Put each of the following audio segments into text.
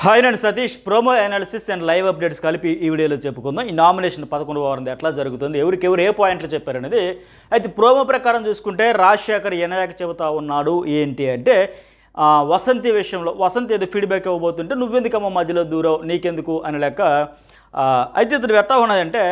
hi నేను Satish promo analysis and live updates కలిపి ఈ వీడియోలో చెప్పుకుందాం ఈ నామినేషన్ పదకొండు వారం ఎట్లా జరుగుతుంది ఎవరికి ఎవరు ఏ పాయింట్లు చెప్పారనేది అయితే ప్రోమో ప్రకారం చూసుకుంటే రాజశేఖర్ ఎనయాక చెబుతా ఉన్నాడు ఏంటి అంటే ఆ, వసంతి విషయంలో వసంతి ఏదో ఫీడ్బ్యాక్ ఇవ్వబోతుంటే నువ్వెందుకమ్మ మధ్యలో దూరం నీకెందుకు అని లెక్క ఆ, అయితే ఇతను ఎట్లా ఉన్నదంటే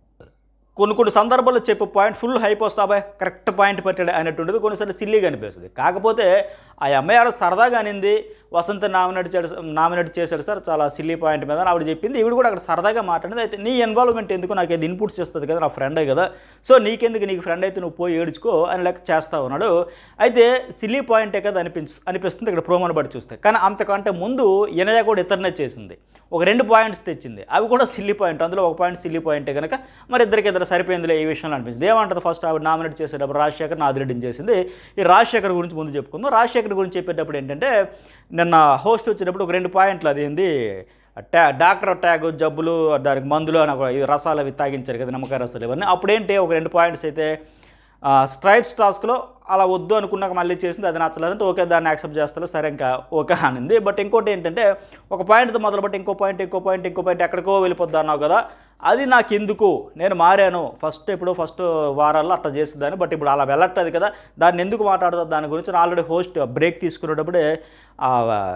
కొన్ని కొన్ని సందర్భాల్లో చెప్పే పాయింట్ ఫుల్ హైప్ వస్తాబా కరెక్ట్ పాయింట్ పెట్టాడు అనేటువంటిది కొన్నిసార్లు సిల్లీగా అనిపిస్తుంది కాకపోతే ఆ అమ్మాయి ఆడ సరదాగా అనింది వసంత నామినేట్ చేడు నామినేట్ చేశాడు సార్ చాలా సిల్లీ పాయింట్ మీద అని ఆవిడ చెప్పింది ఈవిడ కూడా అక్కడ సరదాగా మాట్లాడింది అయితే నీ ఇన్వాల్వ్మెంట్ ఎందుకు నాకు ఏది ఇన్పుట్స్ ఇస్తుంది కదా నా ఫ్రెండే కదా సో నీకెందుకు నీకు ఫ్రెండ్ అయితే నువ్వు పోయి ఏడ్చుకో అని లెక్క చేస్తా ఉన్నాడు అయితే సిల్లీ పాయింటే కదా అనిపించ అనిపిస్తుంది ఇక్కడ ప్రోమోని బట్టి చూస్తే కానీ అంతకంటే ముందు ఇనయ కూడా ఇతరనే చేసింది ఒక రెండు పాయింట్స్ తెచ్చింది అవి కూడా సిల్లీ పాయింట్ అందులో ఒక పాయింట్ సిల్లీ పాయింటే కనుక మరి ఇద్దరికి ఇద్దరు సరిపోయిందిలే ఈ విషయంలో అనిపించింది ఏమంటుంది ఫస్ట్ ఆవిడ నామినేట్ చేసేటప్పుడు రాజశేఖర్ నాదిరెడ్డిని చేసింది ఈ రాజశేఖర్ గురించి ముందు చెప్పుకుందాం రాజశేఖర్ గురించి చెప్పేటప్పుడు ఏంటంటే నిన్న హోస్ట్ వచ్చేటప్పుడు ఒక రెండు పాయింట్లు అది ఏంది ట్యా డాక్టర్ ట్యాగ్ జబ్బులు దానికి మందులు అని ఒక ఈ రసాలు అవి తాగించారు కదా నిమ్మకాయ రసాలు ఇవన్నీ అప్పుడేంటి ఒక రెండు పాయింట్స్ అయితే ఆ, స్ట్రైప్స్ టాస్క్లో అలా వద్దు అనుకున్నాక మళ్ళీ చేసింది అది నచ్చలేదంటే ఓకే దాన్ని యాక్సెప్ట్ చేస్తారు సరే ఇంకా ఓకే అనింది బట్ ఇంకోటి ఏంటంటే ఒక పాయింట్తో మొదలుపెట్టి ఇంకో పాయింట్ ఇంకో పాయింట్ ఇంకో పాయింట్ ఎక్కడికో వెళ్ళిపోద్దా అన్నావు కదా అది నాకు ఎందుకు నేను మారాను ఫస్ట్ ఇప్పుడు ఫస్ట్ వారాల్లో అట్లా చేసేదాన్ని బట్ ఇప్పుడు అలా వెళ్ళట్లేదు కదా దాన్ని ఎందుకు మాట్లాడుతుంది దాని గురించి నేను ఆల్రెడీ హోస్ట్ బ్రేక్ తీసుకునేటప్పుడే ఆ,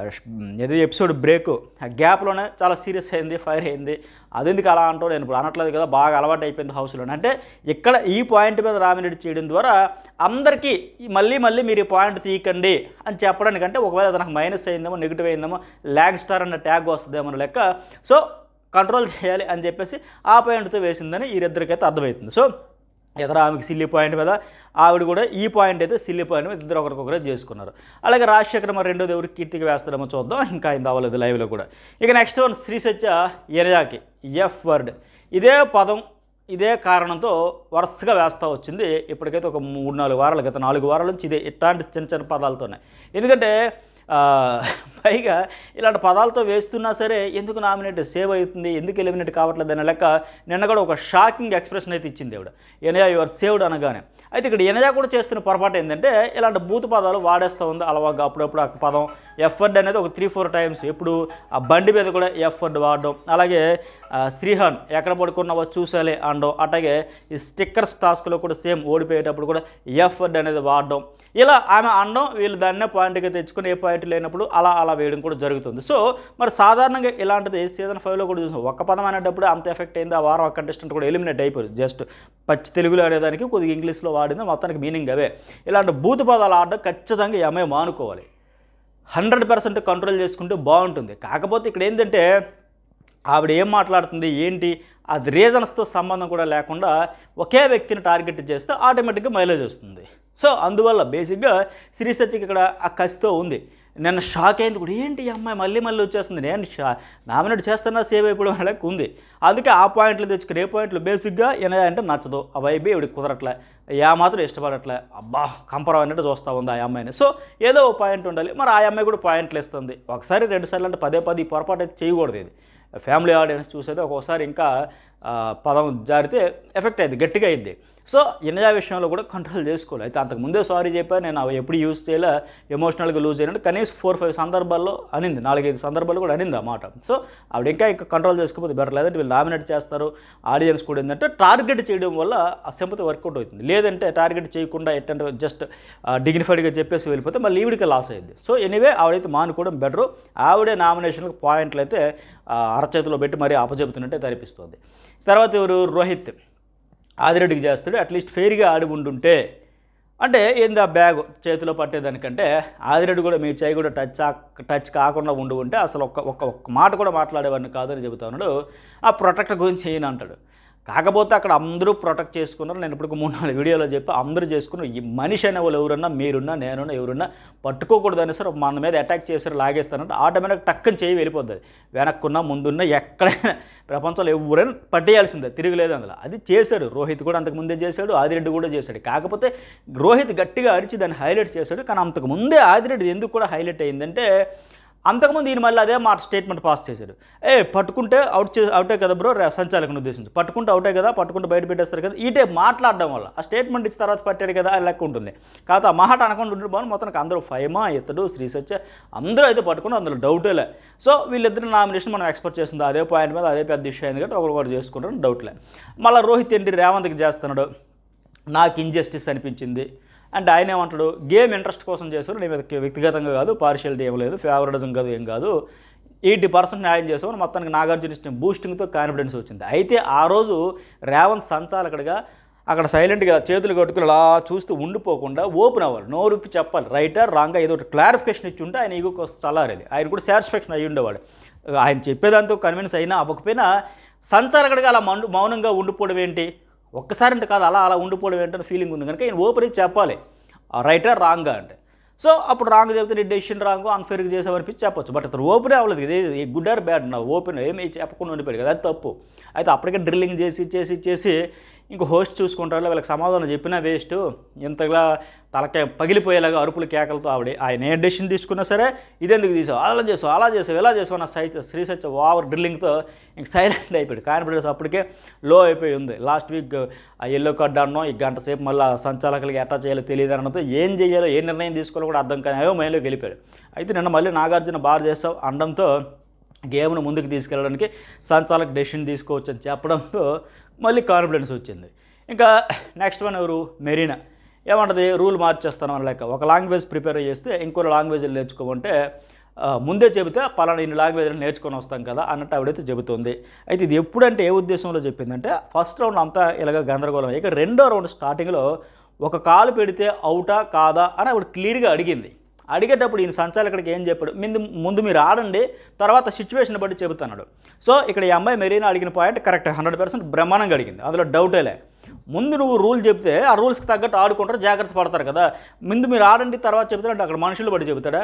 ఏదో ఎపిసోడ్ బ్రేక్ ఆ గ్యాప్లోనే చాలా సీరియస్ అయింది ఫైర్ అయింది అది ఎందుకు అలా అంటూ నేను ఇప్పుడు అనట్లేదు కదా బాగా అలవాటు అయిపోయింది హౌస్లోనే అంటే ఇక్కడ ఈ పాయింట్ మీద రామినేట్ చేయడం ద్వారా అందరికీ ఈ మళ్ళీ మళ్ళీ మీరు ఈ పాయింట్ తీయకండి అని చెప్పడానికి అంటే ఒకవేళ అది నాకు మైనస్ అయిందేమో నెగిటివ్ అయిందేమో ల్యాగ్ స్టార్ అన్న ట్యాగ్ వస్తుందేమో అన్న లెక్క సో కంట్రోల్ చేయాలి అని చెప్పేసి ఆ పాయింట్తో వేసిందని వీరిద్దరికైతే అర్థమవుతుంది సో ఇతర ఆమెకి సిల్లీ పాయింట్ మీద ఆవిడ కూడా ఈ పాయింట్ అయితే సిల్లీ పాయింట్ మీద ఇద్దరు ఒకరికొకరే చేసుకున్నారు అలాగే రాజశేఖర్ మరి రెండోది ఎవరికి కీర్తికి వేస్తాడేమో చూద్దాం ఇంకా అయింది అవ్వలేదు లైవ్లో కూడా ఇక నెక్స్ట్ వన్ శ్రీ సత్య ఎనజాకి ఎఫ్ వర్డ్ ఇదే పదం ఇదే కారణంతో వరుసగా వేస్తూ వచ్చింది ఇప్పటికైతే ఒక మూడు నాలుగు వారాలు గత నాలుగు వారాల నుంచి ఇదే ఇట్లాంటి చిన్న చిన్న పదాలతోనే ఎందుకంటే ఆ, పైగా ఇలాంటి పదాలతో వేస్తున్నా సరే ఎందుకు నామినేట్ సేవ్ అవుతుంది ఎందుకు ఎలిమినేట్ కావట్లేదు అనే లెక్క నిన్న కూడా ఒక షాకింగ్ ఎక్స్ప్రెషన్ అయితే ఇచ్చింది ఆవిడ ఎనయా యువర్ సేవ్డ్ అనగానే అయితే ఇక్కడ ఎనయా కూడా చేస్తున్న పొరపాటు ఏంటంటే ఇలాంటి బూతు పదాలు వాడేస్తూ ఉంది అలాగా అప్పుడప్పుడు ఆ పదం ఎఫర్డ్ అనేది ఒక త్రీ ఫోర్ టైమ్స్ ఎప్పుడు ఆ బండి మీద కూడా ఎఫర్డ్ వాడడం అలాగే ఆ, శ్రీహాన్ ఎక్కడ పడుకున్నావో చూసాలే అనడం అట్లాగే ఈ స్టిక్కర్స్ టాస్క్లో కూడా సేమ్ ఓడిపోయేటప్పుడు కూడా ఎఫర్డ్ అనేది వాడడం ఇలా ఆమె అనడం వీళ్ళు దాన్నే పాయింట్గా తెచ్చుకొని ఏ పాయింట్ లేనప్పుడు అలా అలా వేయడం కూడా జరుగుతుంది సో మరి సాధారణంగా ఇలాంటిది సీజన్ ఫైవ్లో కూడా చూసాం ఒక్క పదం అనేటప్పుడు అంత ఎఫెక్ట్ అయింది ఆ వారం ఆ కంటెస్టెంట్ కూడా ఎలిమినేట్ అయిపోయింది జస్ట్ పచ్చి తెలుగులో అనేదానికి కొద్దిగా ఇంగ్లీష్లో వాడింది మొత్తానికి మీనింగ్ అవే ఇలాంటి బూతు పదాలు ఆడడం ఖచ్చితంగా ఈ అమ్మాయి మానుకోవాలి హండ్రెడ్ పర్సెంట్ కంట్రోల్ చేసుకుంటే బాగుంటుంది కాకపోతే ఇక్కడ ఏంటంటే ఆవిడ ఏం మాట్లాడుతుంది ఏంటి అది రీజన్స్తో సంబంధం కూడా లేకుండా ఒకే వ్యక్తిని టార్గెట్ చేస్తే ఆటోమేటిక్గా మైలేజ్ వస్తుంది సో అందువల్ల బేసిక్గా శ్రీ సత్యకి ఇక్కడ ఆ కసితో ఉంది నిన్న షాక్ అయింది కూడా ఏంటి ఈ అమ్మాయి మళ్ళీ మళ్ళీ వచ్చేస్తుంది నేను షా నామినేట్ చేస్తున్నా సేవ్ అయిపోవడం వాళ్ళకి ఉంది అందుకే ఆ పాయింట్లు తెచ్చుకుని ఏ పాయింట్లు బేసిక్గా ఏనా అంటే నచ్చదు ఆ వైబే ఇవిడికి కుదరట్లే యా మాత్రం ఇష్టపడట్లే అబ్బా కంపరం అన్నట్టు చూస్తూ ఉంది ఆ అమ్మాయిని సో ఏదో ఒక పాయింట్ ఉండాలి మరి ఆ అమ్మాయి కూడా పాయింట్లు ఇస్తుంది ఒకసారి రెండు సార్లు అంటే పదే పది ఈ పొరపాటు అయితే చేయకూడదు ఇది ఫ్యామిలీ ఆడియన్స్ చూసేది ఒక్కోసారి ఇంకా ఆ, పదం జారితే ఎఫెక్ట్ అయింది గట్టిగా అయింది సో ఇన్నజా విషయంలో కూడా కంట్రోల్ చేసుకోవాలి అయితే అంతకు ముందే సారీ చెప్పాను నేను అవి ఎప్పుడు యూజ్ చేయలే ఎమోషనల్గా లూజ్ అయినట్టు కనీసం ఫోర్ ఫైవ్ సందర్భాల్లో అనింది నాలుగైదు సందర్భాల్లో కూడా అనింది ఆ మాట సో ఆవిడ ఇంకా ఇంకా కంట్రోల్ చేసుకోకపోతే బెటర్ లేదంటే వీళ్ళు నామినేట్ చేస్తారు ఆడియన్స్ కూడా ఏంటంటే టార్గెట్ చేయడం వల్ల ఆ సింపతి వర్కౌట్ అవుతుంది లేదంటే టార్గెట్ చేయకుండా ఎట్టంటే జస్ట్ డిగ్నిఫైడ్గా చెప్పేసి వెళ్ళిపోతే మళ్ళీ ఈవిడికి లాస్ అయింది సో ఎనీవే ఆవిడైతే మానుకోవడం బెటరు ఆవిడే నామినేషన్లకు పాయింట్లు అయితే ఆ, అరచేతిలో పెట్టి మరీ అప్పచెబుతున్నట్టే అనిపిస్తుంది తర్వాత ఎవరు రోహిత్ ఆదిరెడ్డికి చేస్తాడు అట్లీస్ట్ ఫెయిర్గా ఆడి ఉండుంటే అంటే ఏంది ఆ బ్యాగ్ చేతిలో పట్టేదానికంటే ఆదిరెడ్డి కూడా మీ చేయి కూడా టచ్ ఆ- టచ్ కాకుండా ఉండి ఉంటే అసలు ఒక్క ఒక్క ఒక్క మాట కూడా మాట్లాడేవాడిని కాదని చెబుతా ఉన్నాడు ఆ ప్రొటెక్టర్ గురించి చేయను అంటాడు కాకపోతే అక్కడ అందరూ ప్రొటెక్ట్ చేసుకున్నారు నేను ఇప్పుడు మూడు నాలుగు వీడియోలో చెప్పి అందరూ చేసుకున్నారు ఈ మనిషి అనే వాళ్ళు ఎవరన్నా మీరున్నా నేనున్నా ఎవరున్నా పట్టుకోకూడదని సరే మన మీద అటాక్ చేశారు లాగేస్తానంటే ఆటోమేటిక్ టక్కని చేయి వెళ్ళిపోతుంది వెనక్కున్నా ముందున్నా ఎక్కడైనా ప్రపంచంలో ఎవరైనా పట్టేయాల్సిందే తిరగలేదు అందులో అది చేశాడు రోహిత్ కూడా అంతకు ముందే చేశాడు ఆదిరెడ్డి కూడా చేశాడు కాకపోతే రోహిత్ గట్టిగా అరిచి దాన్ని హైలైట్ చేశాడు కానీ అంతకు ముందే ఆదిరెడ్డి ఎందుకు కూడా హైలైట్ అయిందంటే అంతకుముందు ఈయన మళ్ళీ అదే మాట స్టేట్మెంట్ పాస్ చేశాడు ఏ పట్టుకుంటే అవుట్ చే అవుటే కదా బ్రో రే- సంచాలకుని ఉద్దేశించి పట్టుకుంటే అవుటే కదా పట్టుకుంటే బయట పెట్టేస్తారు కదా ఈ టైప్ మాట్లాడడం వల్ల ఆ స్టేట్మెంట్ ఇచ్చిన తర్వాత పట్టాడు కదా అని లెక్క ఉంటుంది కాకపోతే ఆ మాట అనకుండా ఉండే బాగుంది మొత్తానికి అందరూ ఫైమా ఇతడు శ్రీ సత్య అందరూ అయితే పట్టుకుని అందులో డౌటేలే సో వీళ్ళిద్దరు నామినేషన్ మనం ఎక్స్పెక్ట్ చేస్తుంది అదే పాయింట్ మీద అదే పెద్ద ఇష్యూ అయింది కాబట్టి ఒకరు ఒకరు చేసుకుంటారు డౌట్లే మళ్ళీ రోహిత్ ఏంటి రేవంత్కి చేస్తున్నాడు నాకు ఇంజస్టిస్ అనిపించింది అంటే ఆయన ఏమంటాడు గేమ్ ఇంట్రెస్ట్ కోసం చేశారు నేను మీద వ్యక్తిగతంగా కాదు పార్షియాలిటీ ఏం లేదు ఫేవరెటిజం కాదు ఏం కాదు ఎయిటీ పర్సెంట్ న్యాయం చేసామని మొత్తానికి నాగార్జున ఇచ్చిన బూస్టింగ్తో కాన్ఫిడెన్స్ వచ్చింది అయితే ఆ రోజు రేవంత్ సంచాలకుడిగా అక్కడ సైలెంట్గా చేతులు కట్టుకుని అలా చూస్తూ ఉండిపోకుండా ఓపెన్ అవ్వాలి నోరుప్పి చెప్పాలి రైటర్ రాంగా ఏదో ఒకటి క్లారిఫికేషన్ ఇచ్చి ఉంటే ఆయన ఈగోకి వస్తే చల్లారేది ఆయన కూడా సాటిస్ఫాక్షన్ అయ్యి ఉండేవాడు ఆయన చెప్పేదాంతో కన్విన్స్ అయినా అవ్వకపోయినా సంచాలకుడిగా అలా మండు మౌనంగా ఉండిపోవడం ఏంటి ఒక్కసారి అంటే కాదు అలా అలా ఉండిపోవడం ఏంటని ఫీలింగ్ ఉంది కనుక ఈయన ఓపెన్ ఇచ్చి చెప్పాలి రైటర్ రాంగా అంటే సో అప్పుడు రాంగ్ చెప్తే నీ డెసిషన్ రాంగ్ అన్ఫేర్గా చేసామనిపించి చెప్పొచ్చు బట్ అతను ఓపెన్ అవ్వలేదు ఇది గుడ్ ఆర్ బ్యాడ్ నా ఓపెన్ ఏమి చెప్పకుండా ఉండిపోయాడు కదా అది తప్పు అయితే అప్పటికే డ్రిల్లింగ్ చేసి చేసి చేసి ఇంకో హోస్ట్ చూసుకుంటారు వీళ్ళకి సమాధానం చెప్పినా వేస్ట్ ఇంతగా తలకాయ పగిలిపోయేలాగా అరుపులు కేకలతో ఆవిడ ఆయన ఏ డెసిషన్ తీసుకున్నా సరే ఇదెందుకు తీసావు అలా చేసావు అలా చేసావు ఇలా చేసావు నా సై శ్రీ సత్య ఓవర్ డ్రిల్లింగ్తో ఇంక సైలెంట్ అయిపోయాడు కాన్ఫిడెన్స్ అప్పటికే లో అయిపోయి ఉంది లాస్ట్ వీక్ ఆ ఎల్లో కార్డ్ అన్నో ఈ గంట సేపు మళ్ళీ సంచాలకులకి ఎట్లా చేయాలో తెలియదు అనడంతో ఏం చేయాలో ఏ నిర్ణయం తీసుకోవాలో కూడా అర్థం కానీ అయ్యో మైండ్లోకి వెళ్ళిపోయాడు అయితే నిన్న మళ్ళీ నాగార్జున బార్ చేస్తావు అనడంతో గేమ్ను ముందుకు తీసుకెళ్ళడానికి సంచాలక్ డెసిషన్ తీసుకోవచ్చు అని చెప్పడంతో మళ్ళీ కాన్ఫిడెన్స్ వచ్చింది ఇంకా నెక్స్ట్ వన్ ఎవరు మెరీనా ఏమంటది రూల్ మార్చేస్తాను అని లెక్క ఒక లాంగ్వేజ్ ప్రిపేర్ చేస్తే ఇంకో లాంగ్వేజ్ నేర్చుకోమంటే ఆ, ముందే చెబితే పలానా ఇన్ని లాంగ్వేజ్లు నేర్చుకొని వస్తాం కదా అన్నట్టు ఆవిడైతే చెబుతుంది అయితే ఇది ఎప్పుడంటే ఏ ఉద్దేశంలో చెప్పిందంటే ఫస్ట్ రౌండ్ అంతా ఇలాగ గందరగోళం ఇక రెండో రౌండ్ స్టార్టింగ్లో ఒక కాలు పెడితే అవుటా కాదా అని ఆవిడ క్లియర్గా అడిగింది అడిగేటప్పుడు ఈయన సంచాలకుడికి ఏం చెప్పాడు ముందు ముందు మీరు ఆడండి తర్వాత సిచ్యువేషన్ బట్టి చెబుతున్నాడు సో ఇక్కడ ఈ అమ్మాయి మెరీనా అడిగిన పాయింట్ కరెక్ట్ హండ్రెడ్ పర్సెంట్ బ్రహ్మాండంగా అడిగింది అందులో డౌటేలే ముందు నువ్వు రూల్ చెప్తే ఆ రూల్స్కి తగ్గట్టు ఆడుకుంటారు జాగ్రత్త పడతారు కదా ముందు మీరు ఆడండి తర్వాత చెబుతారంటే అక్కడ మనుషులు బట్టి చెబుతాడా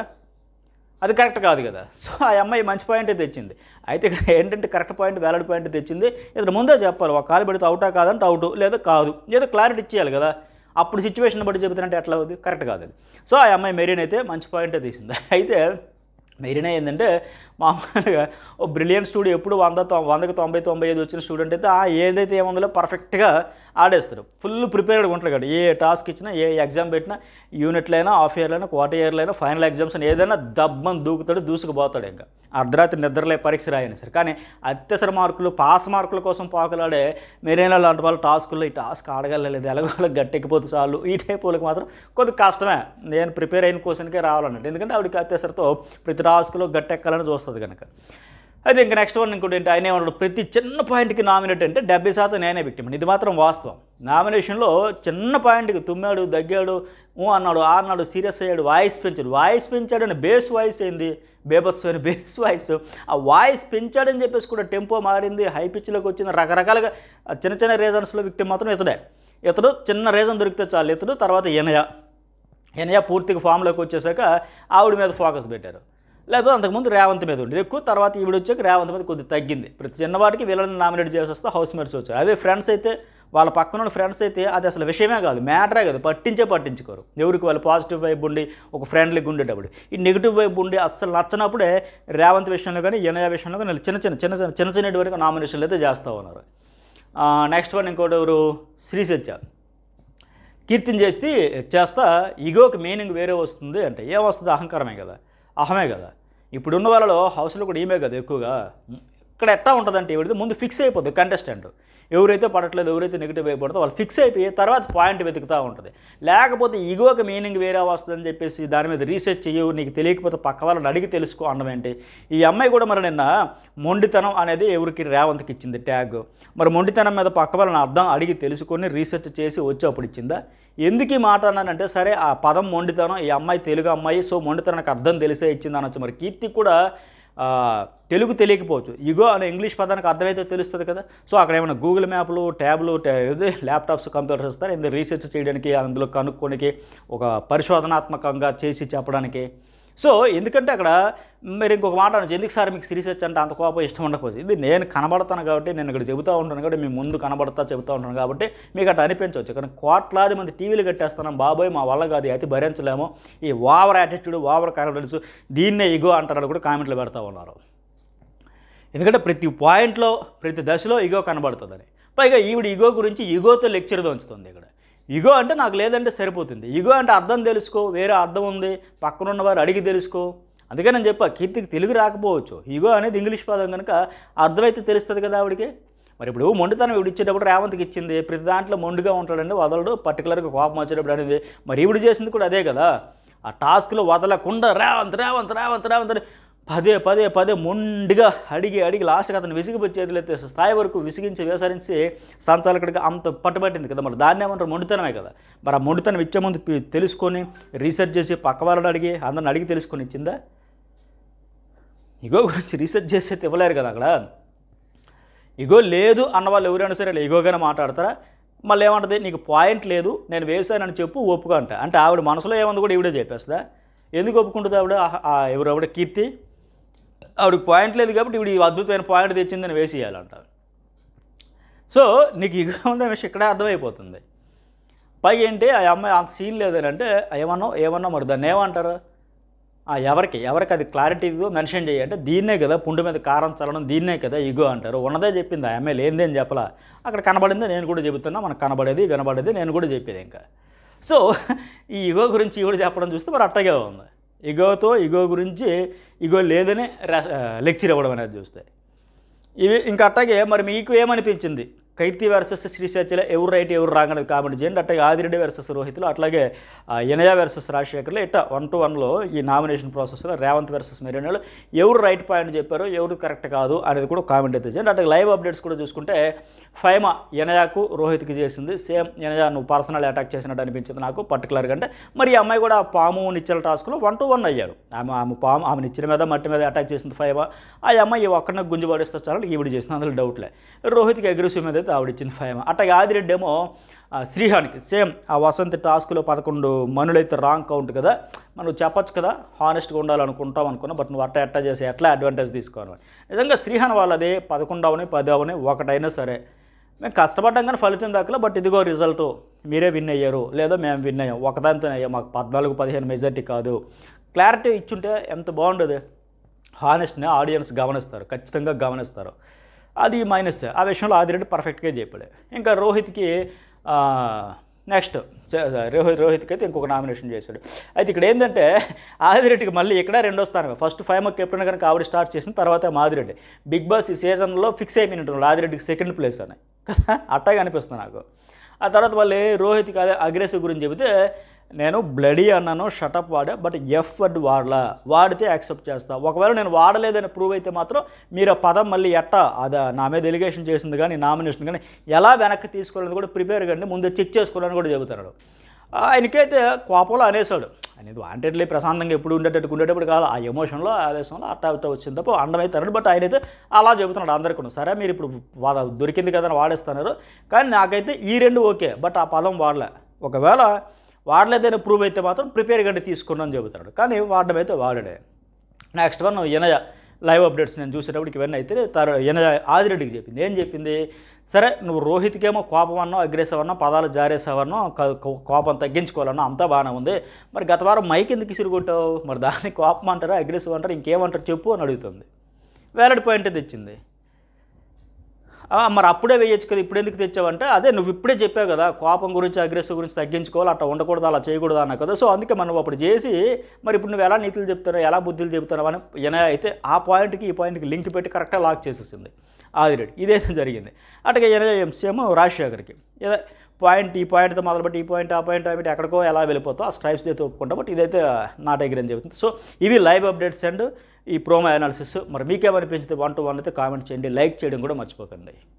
అది కరెక్ట్ కాదు కదా సో ఆ అమ్మాయి మంచి పాయింటే తెచ్చింది అయితే ఇక్కడ ఏంటంటే కరెక్ట్ పాయింట్ వ్యాలిడ్ పాయింట్ తెచ్చింది ఇతను ముందే చెప్పాలి ఒక కాలు పెడితే అవుటా కాదంటే అవుట్ లేదా కాదు ఏదో క్లారిటీ ఇచ్చేయాలి కదా అప్పుడు సిచ్యువేషన్ బట్టి చెబుతానంటే ఎట్లా అవుతుంది కరెక్ట్ కాదు అది సో ఆ అమ్మాయి మెరీన్ అయితే మంచి పాయింటే తీసింది అయితే మెరీనా ఏంటంటే మామూలుగా ఓ బ్రిలియంట్ స్టూడెంట్ ఎప్పుడు వంద తొ- వందకి తొంభై తొంభై ఐదు వచ్చిన స్టూడెంట్ అయితే ఆ ఏదైతే ఏముందో పర్ఫెక్ట్గా ఆడేస్తారు ఫుల్ ప్రిపేర్డ్గా ఉంటారు కదా ఏ టాస్క్ ఇచ్చినా ఏ ఎగ్జామ్ పెట్టినా యూనిట్లు అయినా హాఫ్ ఇయర్లో అయినా క్వార్టర్ ఇయర్లో అయినా ఫైనల్ ఎగ్జామ్స్ అయినా ఏదైనా దబ్బని దూకుతాడు దూసుకుపోతాడు ఇంకా అర్ధరాత్రి నిద్రలే పరీక్ష రాయని సరే కానీ అత్యవసర మార్కులు పాస్ మార్కుల కోసం పాకులాడే మీరేనా లాంటి వాళ్ళ టాస్కుల్లో ఈ టాస్క్ ఆడగలలేదు ఎలాగో గట్టెక్కిపోతే చాలు ఈ టైప్ వాళ్ళకి మాత్రం కొద్దిగా కష్టమే నేను ప్రిపేర్ అయిన క్వశ్చన్కే రావాలన్నట్టు ఎందుకంటే ఆవిడకి అత్యవసరతో ప్రతి టాస్క్లో గట్టెక్కాలని చూస్తుంది కనుక అయితే ఇంకా నెక్స్ట్ వన్ ఇంకోటి ఏంటి ఆయన ఏమన్నాడు ప్రతి చిన్న పాయింట్కి నామినేట్ అంటే డెబ్బై శాతం నేనే విక్టిమ్ ఇది మాత్రం వాస్తవం నామినేషన్లో చిన్న పాయింట్కి తుమ్మాడు దగ్గాడు ఊ అన్నాడు ఆ అన్నాడు సీరియస్ అయ్యాడు వాయిస్ పెంచాడు వాయిస్ పెంచాడని బేస్ వాయిస్ ఏంది బేబత్సమైన బేస్ వాయిస్ ఆ వాయిస్ పెంచాడని చెప్పేసి కూడా టెంపో మారింది హై పిచ్లోకి వచ్చిన రకరకాలుగా ఆ చిన్న చిన్న రీజన్స్లో విక్టిమ్ మాత్రం ఇతడే ఇతడు చిన్న రీజన్ దొరికితే చాలు ఇతడు తర్వాత ఎనయ ఎనయ పూర్తిగా ఫామ్లోకి వచ్చేసాక ఆవిడ మీద ఫోకస్ పెట్టారు లేకపోతే అంతకుముందు రేవంత్ మీద ఉండేది ఎక్కువ తర్వాత ఈవిడ వచ్చాక రేవంత్ మీద కొద్దిగా తగ్గింది ప్రతి చిన్నవాటికి వీళ్ళని నామినేట్ చేసి వస్తే హౌస్ మేట్స్ వచ్చారు అదే ఫ్రెండ్స్ అయితే వాళ్ళ పక్కన ఉన్న ఫ్రెండ్స్ అయితే అది అసలు విషయమే కాదు మ్యాటరే కాదు పట్టించే పట్టించుకోరు ఎవరికి వాళ్ళు పాజిటివ్ వైబ్ ఉండి ఒక ఫ్రెండ్లీగా ఉండేటప్పుడు ఈ నెగిటివ్ వైబ్ ఉండి అస్సలు నచ్చనప్పుడే రేవంత్ విషయంలో కానీ ఎనయ విషయంలో కానీ చిన్న చిన్న చిన్న చిన్న చిన్న చిన్న వరకు నామినేషన్లు అయితే చేస్తూ ఉన్నారు నెక్స్ట్ వన్ ఇంకోటి ఎవరు శ్రీ సత్య కీర్తిని చేస్తే చేస్తా ఈగోకి మీనింగ్ వేరే వస్తుంది అంటే ఏం వస్తుంది అహంకారమే కదా అహమే కదా ఇప్పుడున్న వాళ్ళలో హౌస్లో కూడా ఈమె కదా ఎక్కువగా ఇక్కడ ఎట్టా ఉంటుందంటే ఎవరిది ముందు ఫిక్స్ అయిపోతుంది కంటెస్టెంట్ ఎవరైతే పడట్లేదు ఎవరైతే నెగిటివ్ అయిపోతుందో వాళ్ళు ఫిక్స్ అయిపోయి తర్వాత పాయింట్ వెతుకుతూ ఉంటుంది లేకపోతే ఈగోకి మీనింగ్ వేరే వస్తుందని చెప్పేసి దాని మీద రీసెర్చ్ చేయవు నీకు తెలియకపోతే పక్క వాళ్ళని అడిగి తెలుసుకో అనడం ఏంటి ఈ అమ్మాయి కూడా మరి నిన్న మొండితనం అనేది ఎవరికి రేవంత్కి ఇచ్చింది ట్యాగ్ మరి మొండితనం మీద పక్క వాళ్ళని అర్థం అడిగి తెలుసుకొని రీసెర్చ్ చేసి వచ్చి అప్పుడు ఇచ్చిందా ఎందుకు ఈ మాట అన్నానంటే సరే ఆ పదం మొండితనం ఈ అమ్మాయి తెలుగు అమ్మాయి సో మొండితనానికి అర్థం తెలిసే ఇచ్చింది అనొచ్చు మరి కీర్తి కూడా ఆ, తెలుగు తెలియకపోవచ్చు ఇగో అనే ఇంగ్లీష్ పదానికి అర్థమైతే తెలుస్తుంది కదా సో అక్కడ ఏమైనా గూగుల్ మ్యాప్లు ట్యాబ్లు ట్యా- ఇది ల్యాప్టాప్స్ కంప్యూటర్స్ ఇస్తారు ఇందులో రీసెర్చ్ చేయడానికి అందులో కనుక్కోనికి ఒక పరిశోధనాత్మకంగా చేసి చెప్పడానికి సో ఎందుకంటే అక్కడ మీరు ఇంకొక మాట అనొచ్చు ఎందుకు సార్ మీకు రీసెర్చ్ అంటే అంత కోపం ఇష్టం ఉండకపోవచ్చు ఇది నేను కనబడతాను కాబట్టి నేను ఇక్కడ చెబుతూ ఉంటాను కాబట్టి మీ ముందు కనబడతా చెబుతూ ఉంటాను కాబట్టి మీకు అట్లా అనిపించవచ్చు కానీ కోట్లాది మంది టీవీలు కట్టేస్తున్నాం బాబోయ్ మా వల్ల కాదు అతి భరించలేము ఈ ఓవర్ యాటిట్యూడ్ ఓవర్ కాన్ఫిడెన్స్ దీన్నే ఇగో అంటారని కూడా కామెంట్లు పెడతా ఉన్నారు ఎందుకంటే ప్రతి పాయింట్లో ప్రతి దశలో ఇగో కనబడుతుందని పైగా ఈవిడ ఇగో గురించి ఇగోతో లెక్చర్ ఉంచుతుంది ఇక్కడ ఇగో అంటే నాకు లేదంటే సరిపోతుంది ఇగో అంటే అర్థం తెలుసుకో వేరే అర్థం ఉంది పక్కన ఉన్నవారు అడిగి తెలుసుకో అందుకే నేను చెప్పా కీర్తికి తెలుగు రాకపోవచ్చు ఇగో అనేది ఇంగ్లీష్ పదం కనుక అర్థమైతే తెలుస్తుంది కదా ఆవిడకి మరి ఇప్పుడు మొండితనం ఇవిడు ఇచ్చేటప్పుడు రేవంత్కి ఇచ్చింది ప్రతి దాంట్లో మొండిగా ఉంటాడండి వదలడు పర్టికులర్గా కోపం వచ్చేటప్పుడు అనేది మరి ఈవిడ చేసింది కూడా అదే కదా ఆ టాస్క్లో వదలకుండా రేవంత్ రేవంత్ రేవంత్ రేవంత్ అని పదే పదే పదే మొండిగా అడిగి అడిగి లాస్ట్కి అతను విసిగిపోయి చేతులు ఎత్తేసి స్థాయి వరకు విసిగించి వేసరించి సంచాలకుడికి అంత పట్టుబట్టింది కదా మరి దాన్ని ఏమంటారు మొండితనమే కదా మరి ఆ మొండితనం ఇచ్చే ముందు పి- తెలుసుకొని రీసెర్చ్ చేసి పక్క వాళ్ళని అడిగి అందరిని అడిగి తెలుసుకొని ఇచ్చిందా ఇగో గురించి రీసెర్చ్ చేసి అయితే ఇవ్వలేరు కదా అక్కడ ఇగో లేదు అన్న వాళ్ళు ఎవరైనా సరే ఇలా ఇగోగానే మాట్లాడతారా మళ్ళీ ఏమంటది నీకు పాయింట్ లేదు నేను వేసానని చెప్పు ఒప్పుకో అంట అంటే ఆవిడ మనసులో ఏముంది కూడా ఈవిడే చెప్పేస్తుందా ఎందుకు ఒప్పుకుంటుంది ఆవిడ ఆ- ఆ ఎవరు ఆవిడ కీర్తి ఆవిడకి పాయింట్ లేదు కాబట్టి ఈవిడ ఈ అద్భుతమైన పాయింట్ తెచ్చిందని వేసేయాలంట సో నీకు ఇగో ఉందనే విషయం ఇక్కడే అర్థమైపోతుంది పైగా ఏంటి ఆ అమ్మాయి అంత సీన్ లేదని అంటే ఏమన్నా ఏమన్నా మరి దాన్ని ఏమంటారు ఆ ఎవరికి ఎవరికి అది క్లారిటీ మెన్షన్ చేయి అంటే దీన్నే కదా పుండు మీద కారం చల్లడం దీన్నే కదా ఇగో అంటారు ఉన్నదే చెప్పింది ఆ అమ్మాయి లేనిదే అని చెప్పలా అక్కడ కనబడిందే నేను కూడా చెబుతున్నా మనకు కనబడేది వినబడేది నేను కూడా చెప్పేది ఇంకా సో ఈ ఇగో గురించి ఇగో చెప్పడం చూస్తే మరి అట్టగే ఉంది ఇగోతో ఇగో గురించి ఇగో లేదని లెక్చర్ ఇవ్వడం అనేది చూస్తే ఇవి ఇంకా అట్టాగే మరి మీకు ఏమనిపించింది కైర్తి వర్సెస్ శ్రీశైత్యలో ఎవరు రైట్ ఎవరు రాంగ్ అనేది కామెంట్ చేయండి అట్లాగే ఆదిరెడ్డి వర్సెస్ రోహిత్లో అట్లాగే ఆ, ఇనయ వర్సెస్ రాజశేఖర్లో ఇట్లా వన్ టు వన్లో ఈ నామినేషన్ ప్రాసెస్లో రేవంత్ వర్సెస్ మెరీనాలో ఎవరు రైట్ పాయింట్ చెప్పారో ఎవరు కరెక్ట్ కాదు అనేది కూడా కామెంట్ అయితే చేయండి అట్లాగే లైవ్ అప్డేట్స్ కూడా చూసుకుంటే ఫైమా ఇనయాకు రోహిత్కి చేసింది సేమ్ ఇనయా నువ్వు పర్సనల్ అటాక్ చేసినట్టు అనిపించింది నాకు పర్టికులర్గా అంటే మరి ఈ అమ్మాయి కూడా ఆ పాము నిచ్చెల టాస్క్లో వన్ టు వన్ అయ్యారు ఆమె ఆమె పాము ఆమె నిచ్చెల మీద మట్టి మీద అటాక్ చేసింది ఫైమా ఆ అమ్మాయి ఒక్కడనే గుంజు పడేస్తే చాలని ఈవిడ చేసింది అందులో డౌట్లే రోహిత్కి అగ్రెసివ్ మీద అయితే ఆవిడ ఇచ్చింది ఫైమా అట్లాగే ఆదిరెడ్డి ఏమో ఆ, శ్రీహానికి సేమ్ ఆ వసంత్ టాస్క్లో పదకొండు మనులైతే రాంగ్ కౌంట్ కదా మనం చెప్పొచ్చు కదా హానెస్ట్గా ఉండాలనుకుంటాం అనుకున్నా బట్ నువ్వు అట్ట ఎట్ట చేసి ఎట్లా అడ్వాంటేజ్ తీసుకోవాలి నిజంగా శ్రీహాన్ వాళ్ళది పదకొండు అవని పది అవని ఒకటైనా సరే మేము కష్టపడ్డాం కానీ ఫలితం దక్కలే బట్ ఇదిగో రిజల్ట్ మీరే విన్ అయ్యారు లేదా మేము విన్ అయ్యాం ఒకదానితో అయ్యాం మాకు పద్నాలుగు పదిహేను మెజార్టీ కాదు క్లారిటీ ఇచ్చుంటే ఎంత బాగుండేది హానెస్ట్ని ఆడియన్స్ గమనిస్తారు ఖచ్చితంగా గమనిస్తారు అది మైనస్ ఆ విషయంలో ఆదిరెడ్డి పర్ఫెక్ట్గా చెప్పాడు ఇంకా రోహిత్కి నెక్స్ట్ రోహిత్ రోహిత్కి అయితే ఇంకొక నామినేషన్ చేశాడు అయితే ఇక్కడ ఏంటంటే ఆదిరెడ్డికి మళ్ళీ ఇక్కడ రెండో స్థానం ఫస్ట్ ఫైవ్ మార్క్ కెప్టెన్ కనుక ఆవిడ స్టార్ట్ చేసిన తర్వాత మాదిరెడ్డి బిగ్ బాస్ ఈ సీజన్లో ఫిక్స్ అయిపోయినట్టున్నాడు ఆదిరెడ్డికి సెకండ్ ప్లేస్ అని కదా అట్టాగా అనిపిస్తుంది నాకు ఆ తర్వాత మళ్ళీ రోహిత్కి అదే అగ్రెసివ్ గురించి చెబితే నేను బ్లడీ అన్నాను షటప్ వాడా బట్ ఎఫ్ వర్డ్ వాడలా వాడితే యాక్సెప్ట్ చేస్తా ఒకవేళ నేను వాడలేదని ప్రూవ్ అయితే మాత్రం మీరు ఆ పదం మళ్ళీ ఎట్టా అది నా మీద ఎలిగేషన్ చేసింది కానీ నామినేషన్ కానీ ఎలా వెనక్కి తీసుకోవాలని కూడా ప్రిపేర్ కండి ముందు చెక్ చేసుకోవాలని కూడా చెబుతున్నాడు ఆయనకైతే కోపంలో అనేసాడు అనేది వాంటెడ్లీ ప్రశాంతంగా ఎప్పుడు ఉండేటట్టు ఉండేటప్పుడు కాదు ఆ ఎమోషన్లో ఆవేశంలో అట్టా అట్టా వచ్చింది తప్ప అండమైతాడు బట్ ఆయన అయితే అలా చెబుతున్నాడు అందరికీ సరే మీరు ఇప్పుడు వా- దొరికింది కదా అని వాడేస్తున్నారు కానీ నాకైతే ఈ రెండు ఓకే బట్ ఆ పదం వాడలే ఒకవేళ వాడలేదని ప్రూవ్ అయితే మాత్రం ప్రిపేర్ గండి తీసుకున్నాను చెబుతాడు కానీ వాడడం అయితే వాడడే next one Inaya live updates నేను చూసేటప్పటికి ఇవన్నీ అయితే తర ఇనయ ఆదిరెడ్డికి చెప్పింది ఏం చెప్పింది సరే నువ్వు రోహిత్కేమో కోపం అన్నావు అగ్రెసివ్ అన్నావు పదాలు జారేసావన్నో కోపం తగ్గించుకోవాలన్నా అంతా బాగానే ఉంది మరి గత వారం మైక్ ఎందుకు ఇసురు కొట్టావు మరి దాన్ని కోపం అంటారా అగ్రెసివ్ అంటారా ఇంకేమంటారు చెప్పు అని అడుగుతుంది వ్యాలిడ్ పాయింట్ తెచ్చింది ఆ, మరి అప్పుడే వేయొచ్చు కదా ఇప్పుడు ఎందుకు తెచ్చావంటే అదే నువ్వు ఇప్పుడే చెప్పావు కదా కోపం గురించి అగ్రెసివ్ గురించి తగ్గించుకోవాలి అట్లా ఉండకూడదు అలా చేయకూడదు అన్నా కదా సో అందుకే మనం అప్పుడు చేసి మరి ఇప్పుడు నువ్వు ఎలా నీతులు చెప్తావు ఎలా బుద్ధులు చెప్తున్నావు అని ఈయన అయితే ఆ పాయింట్కి ఈ పాయింట్కి లింక్ పెట్టి కరెక్ట్గా లాక్ చేసేసింది ఆదిరెడ్డి ఇదైతే జరిగింది అట్లాగే ఈయన ఎంసీఎం రాజశేఖర్కి ఏదో పాయింట్ ఈ పాయింట్తో మొదలుపెట్టి ఈ పాయింట్ ఆ పాయింట్ కాబట్టి ఎక్కడికో ఎలా వెళ్ళిపోతావు ఆ స్ట్రైప్స్ అయితే ఒప్పుకుంటా బట్ ఇదైతే నాట్ అగ్రీ అని చెబుతుంది సో ఇవి లైవ్ అప్డేట్స్ అండ్ ఈ ప్రోమో అనాలిసిస్ మరి మీకేమనిపించింది వన్ టు వన్ అయితే కామెంట్ చేయండి లైక్ చేయడం కూడా మర్చిపోకండి